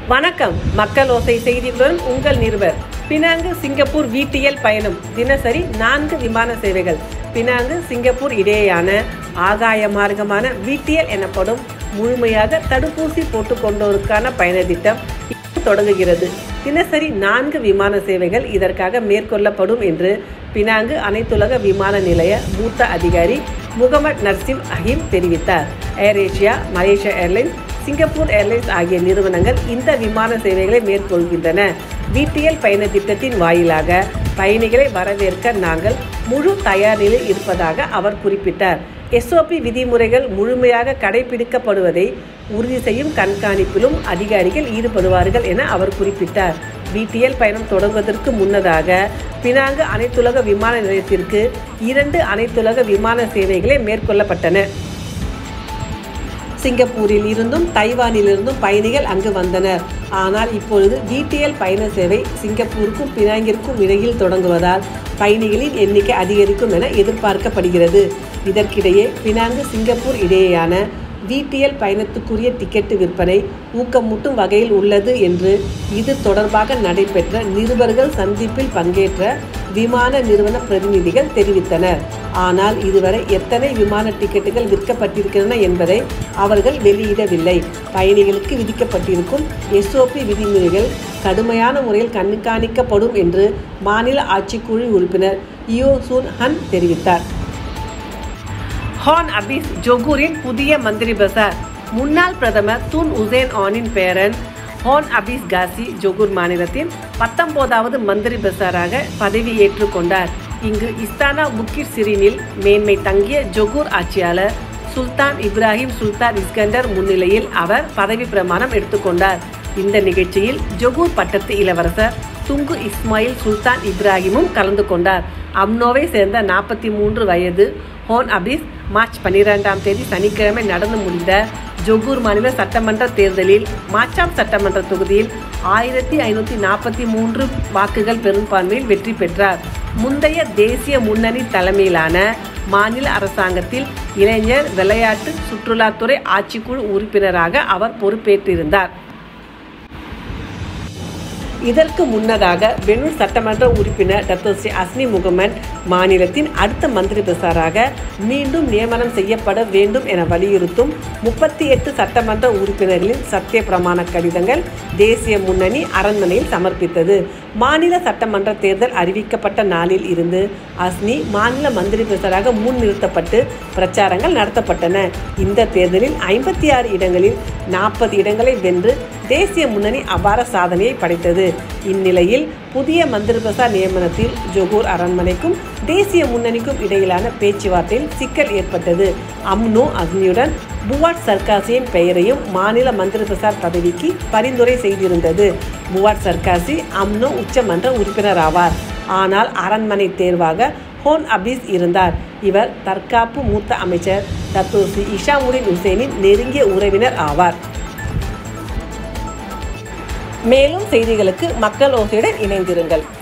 வணக்கம் மக்கள் ஓசை செய்திகளுடன் உங்கள் நிருபர் பினாங்கு சிங்கப்பூர் வீட்டியல் பயணம் தினசரி நான்கு விமான சேவைகள் பினாங்கு சிங்கப்பூர் இடையேயான ஆகாய மார்க்கமான வீட்டியல் எனப்படும் முழுமையாக தடுப்பூசி போட்டுக் கொண்டோருக்கான பயண திட்டம் இன்று தொடங்குகிறது தினசரி நான்கு விமான சேவைகள் இதற்காக மேற்கொள்ளப்படும் என்று பினாங்கு அனைத்துலக விமான நிலைய மூத்த அதிகாரி முகமது நர்சிம் அஹீம் தெரிவித்தார் Air Asia Malaysia Airlines Singapore Airlines ஆகிய நிறுவனங்கள் இந்த விமான சேவைகளை மேற்கொள்கின்றன வீட்டியல் பயண திட்டத்தின் வாயிலாக பயணிகளை வரவேற்க நாங்கள் முழு தயார் நிலையில் இருப்பதாக அவர் குறிப்பிட்டார் எஸ்ஓபி விதிமுறைகள் முழுமையாக கடைபிடிக்கப்படுவதை உறுதி செய்யும் கண்காணிப்பிலும் அதிகாரிகள் ஈடுபடுவார்கள் என அவர் குறிப்பிட்டார் வீட்டியல் பயணம் தொடங்குவதற்கு முன்னதாக பினாங்கு அனைத்துலக விமான நிலையத்திற்கு இரண்டு அனைத்துலக விமான சேவைகளே மேற்கொள்ளப்பட்டன சிங்கப்பூரில் இருந்தும் தைவானிலிருந்தும் பயணிகள் அங்கு வந்தனர் ஆனால் இப்பொழுது டிடிஎல் பயண சேவை சிங்கப்பூருக்கும் பினாங்கிற்கும் இடையில் தொடங்குவதால் பயணிகளின் எண்ணிக்கை அதிகரிக்கும் என எதிர்பார்க்கப்படுகிறது இதற்கிடையே பினாங்கு சிங்கப்பூர் இடையேயான விடிஎல் பயணத்துக்குரிய டிக்கெட்டு விற்பனை ஊக்கமூட்டும் வகையில் உள்ளது என்று இது தொடர்பாக நடைபெற்ற நிருபர்கள் சந்திப்பில் பங்கேற்ற விமான நிறுவன பிரதிநிதிகள் தெரிவித்தனர் ஆனால் இதுவரை எத்தனை விமான டிக்கெட்டுகள் விற்கப்பட்டிருக்கின்றன என்பதை அவர்கள் வெளியிடவில்லை பயணிகளுக்கு விதிக்கப்பட்டிருக்கும் எஸ்ஓபி விதிமுறைகள் கடுமையான முறையில் கண்காணிக்கப்படும் என்று மாநில ஆட்சிக்குழு உறுப்பினர் இயோ சூன் ஹன் தெரிவித்தார் ஹான் அபிஸ் ஜொகூரின் புதிய மந்திரி பசார் முன்னாள் பிரதமர் தூன் உசேன் ஆனின் பேரன் ஹான் அபிஸ் காசி ஜொகூர் மாநிலத்தின் பத்தொன்பதாவது மந்திரி பசாராக பதவி ஏற்றுக்கொண்டார் இங்கு இஸ்தானா புக்கிர் சிரினில் மேன்மை தங்கிய ஜொகூர் ஆட்சியாளர் சுல்தான் இப்ராஹிம் சுல்தான் இஸ்கண்டர் முன்னிலையில் அவர் பதவி பிரமாணம் எடுத்துக்கொண்டார் இந்த நிகழ்ச்சியில் ஜொகூர் பட்டத்து இளவரசர் துங்கு இஸ்மாயில் சுல்தான் இப்ராஹிமும் கலந்து கொண்டார் அம்னோவை சேர்ந்த நாற்பத்தி மூன்று வயது ஹோன் அபிஸ் மார்ச் பன்னிரெண்டாம் தேதி சனிக்கிழமை நடந்து முடிந்த ஜொகூர் மாநில சட்டமன்ற தேர்தலில் மாச்சாம் சட்டமன்ற தொகுதியில் ஆயிரத்தி ஐநூற்றி நாற்பத்தி மூன்று வாக்குகள் பெரும்பான்மையில் வெற்றி பெற்றார் முந்தைய தேசிய முன்னணி தலைமையிலான மாநில அரசாங்கத்தில் இளைஞர் விளையாட்டு சுற்றுலாத்துறை ஆட்சிக்குழு உறுப்பினராக அவர் பொறுப்பேற்றிருந்தார் இதற்கு முன்னதாக பெனூர் சட்டமன்ற உறுப்பினர் டாக்டர் ஸ்ரீ அஸ்னி முகமன் மாநிலத்தின் அடுத்த மந்திரி பிரசாராக மீண்டும் நியமனம் செய்யப்பட வேண்டும் என வலியுறுத்தும் முப்பத்தி எட்டு சட்டமன்ற உறுப்பினர்களின் சத்திய பிரமாண கடிதங்கள் தேசிய முன்னணி அரண்மனையில் சமர்ப்பித்தது மாநில சட்டமன்ற தேர்தல் அறிவிக்கப்பட்ட நாளில் இருந்து அஸ்னி மாநில மந்திரி பிரசாராக முன்னிறுத்தப்பட்டு பிரச்சாரங்கள் நடத்தப்பட்டன இந்த தேர்தலில் ஐம்பத்தி ஆறு இடங்களில் நாற்பது இடங்களை வென்று தேசிய முன்னணி அபார சாதனையை படைத்தது இந்நிலையில் புதிய மந்திரி பிரசாத் நியமனத்தில் ஜொகூர் அரண்மனைக்கும் தேசிய முன்னணிக்கும் இடையிலான பேச்சுவார்த்தையில் சிக்கல் ஏற்பட்டது அம்னோ அக்னியுடன் புவாட் சர்காசியின் பெயரையும் மாநில மந்திரி பிரசாத் பதவிக்கு பரிந்துரை செய்திருந்தது புவாட் சர்காசி அம்னோ உச்சமன்ற உறுப்பினர் ஆவார் ஆனால் அரண்மனை தேர்வாக ஹோன் அபீஸ் இருந்தார் இவர் தற்காப்பு மூத்த அமைச்சர் தத்தோசி இஷாமுடின் உசேனின் நெருங்கிய உறவினர் ஆவார் மேலும் செய்திகளுக்கு மக்கள் ஓசையுடன் இணைந்திருங்கள்